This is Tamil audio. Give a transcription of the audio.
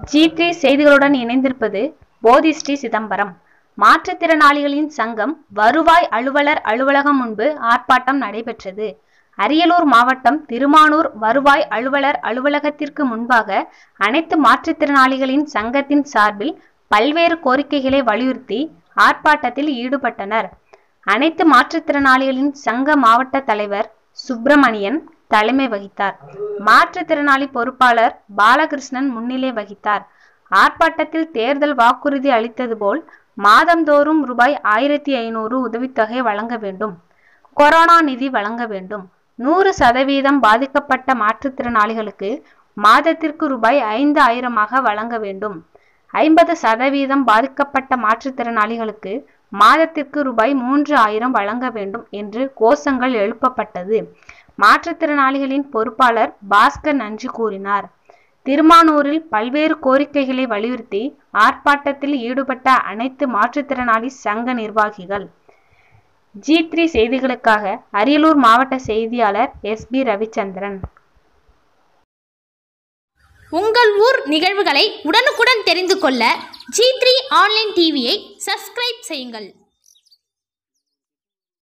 ஜி த்ரீ செய்திகளுடன் இணைந்திருப்பது போதிஸ்ரீ சிதம்பரம் மாற்றுத்திறனாளிகளின் சங்கம் வருவாய் அலுவலர் அலுவலகம் முன்பு ஆர்ப்பாட்டம் நடைபெற்றது அரியலூர் மாவட்டம் திருமானூர் வருவாய் அலுவலர் அலுவலகத்திற்கு முன்பாக அனைத்து மாற்றுத்திறனாளிகளின் சங்கத்தின் சார்பில் பல்வேறு கோரிக்கைகளை வலியுறுத்தி ஆர்ப்பாட்டத்தில் ஈடுபட்டனர் அனைத்து மாற்றுத்திறனாளிகளின் சங்க மாவட்ட தலைவர் சுப்பிரமணியன் தலைமை வகித்தார் மாற்றுத்திறனாளி பொறுப்பாளர் பாலகிருஷ்ணன் முன்னிலை வகித்தார் ஆர்ப்பாட்டத்தில் தேர்தல் வாக்குறுதி அளித்தது போல் மாதந்தோறும் ரூபாய் ஆயிரத்தி ஐநூறு உதவித்தொகை வழங்க வேண்டும் கொரோனா நிதி வழங்க வேண்டும் நூறு சதவீதம் பாதிக்கப்பட்ட மாற்றுத்திறனாளிகளுக்கு மாதத்திற்கு ரூபாய் ஐந்து ஆயிரமாக வழங்க வேண்டும் ஐம்பது சதவீதம் பாதிக்கப்பட்ட மாற்றுத்திறனாளிகளுக்கு மாதத்திற்கு ரூபாய் மூன்று ஆயிரம் வழங்க வேண்டும் என்று கோஷங்கள் எழுப்பப்பட்டது மாற்றுத்திறனாளிகளின் பொறுப்பாளர் பாஸ்கர் நன்றி கூறினார் திருமானூரில் பல்வேறு கோரிக்கைகளை வலியுறுத்தி ஆர்ப்பாட்டத்தில் ஈடுபட்ட அனைத்து மாற்றுத்திறனாளி சங்க நிர்வாகிகள் ஜி த்ரீ செய்திகளுக்காக அரியலூர் மாவட்ட செய்தியாளர் எஸ் பி ரவிச்சந்திரன் உங்கள் ஊர் நிகழ்வுகளை உடனுக்குடன் தெரிந்து கொள்ள ஜி த்ரீ ஆன்லைன் டிவியை சப்ஸ்கிரைப் செய்யுங்கள்